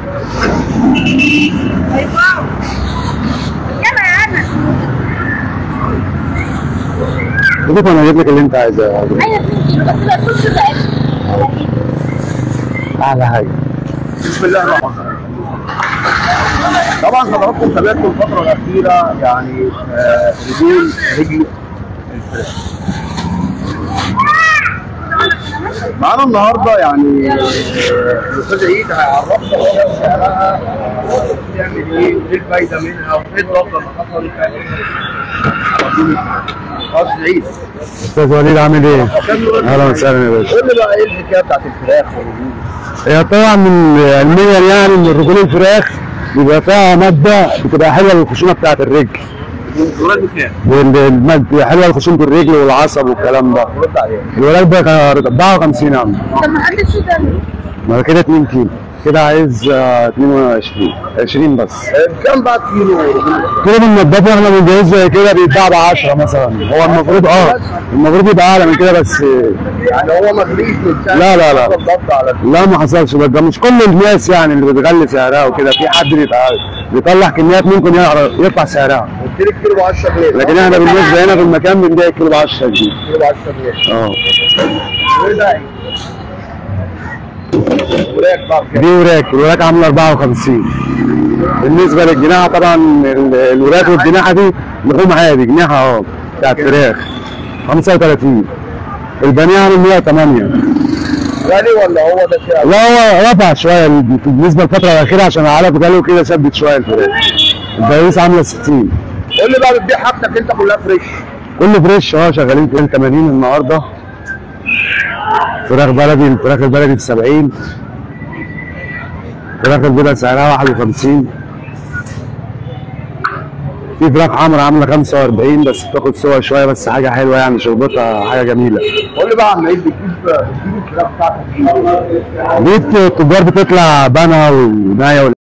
شوف انا اجيب لك اللي انت عايزاه ايوه 2 كيلو بس لا تكون كده اعلى حاجه بسم الله الرحمن الرحيم طبعا حضراتكم تابعتوا الفترة الأخيرة يعني آه، رجول رجل الفراخ معانا النهارده يعني آه، الاستاذ عيد هيعرفنا هو سعرها بتعمل ايه وايه الفايده منها وايه الضربه اللي حصلت على رجول الفراخ. استاذ عيد استاذ وليد عامل ايه؟ اهلا وسهلا يا باشا قول لي بقى ايه الحكايه بتاعت الفراخ والرجول هي طبعا من علميا يعني ان رجول الفراخ بيبقى فيها ماده بتبقى حلوه للخشونه بتاعت الرجل الولاد كام؟ والماده حلوه لخشونه الرجل والعصب والكلام ده رد عليها الولاد ده كان 54 عم طب ما حدش ده ما كده 2 كيلو كده عايز آه، 22 20 بس كام بقى كيلو رجول كده من النضاف واحنا بنجهز زي كده بيتباع ب 10 مثلا هو المفروض اه المفروض يبقى اعلى من كده بس يعني هو مغليش من سعر لا، لا، لا. الضبط على لا ما حصلش ده ده مش كل الناس يعني اللي بتغلي سعرها وكده في حد بيبقى بيطلع كميات ممكن يعرف- يرفع سعرها قلت لك كيلو ب 10 جنيه لكن احنا بالنسبه هنا في المكان بنبيع الكيلو ب 10 جنيه كيلو ب 10 جنيه اه ايه ده؟ وراك بقى بكام؟ دي وراك الوراك عامله 54 بالنسبه للجناحه طبعا ال- الوراك والجناحه دي لحوم عادي جناحه اه بتاعت فراخ 35 البانيه عامل 108 غالي ولا هو ده سعر؟ لا هو رفع شويه بالنسبه للفتره الاخيره عشان عارف غالي وكده ثبت شويه الفراخ الباقيس عامله 60 قول لي بقى بتبيع حاجتك انت كلها فريش كله فريش اه شغالين في 80 النهارده فراخ بلدي الفراخ البلدي ب 70 فراخ البيضاء سعرها 51 في فراخ حمرا عامله 45 بس بتاخد سوا شويه بس حاجه حلوه يعني شربتها حاجه جميله قول لي بقى يا عم عيد بتجيب بتجيب الفراخ بتاعتك ايه؟ دي التجار بتطلع بنا ونايه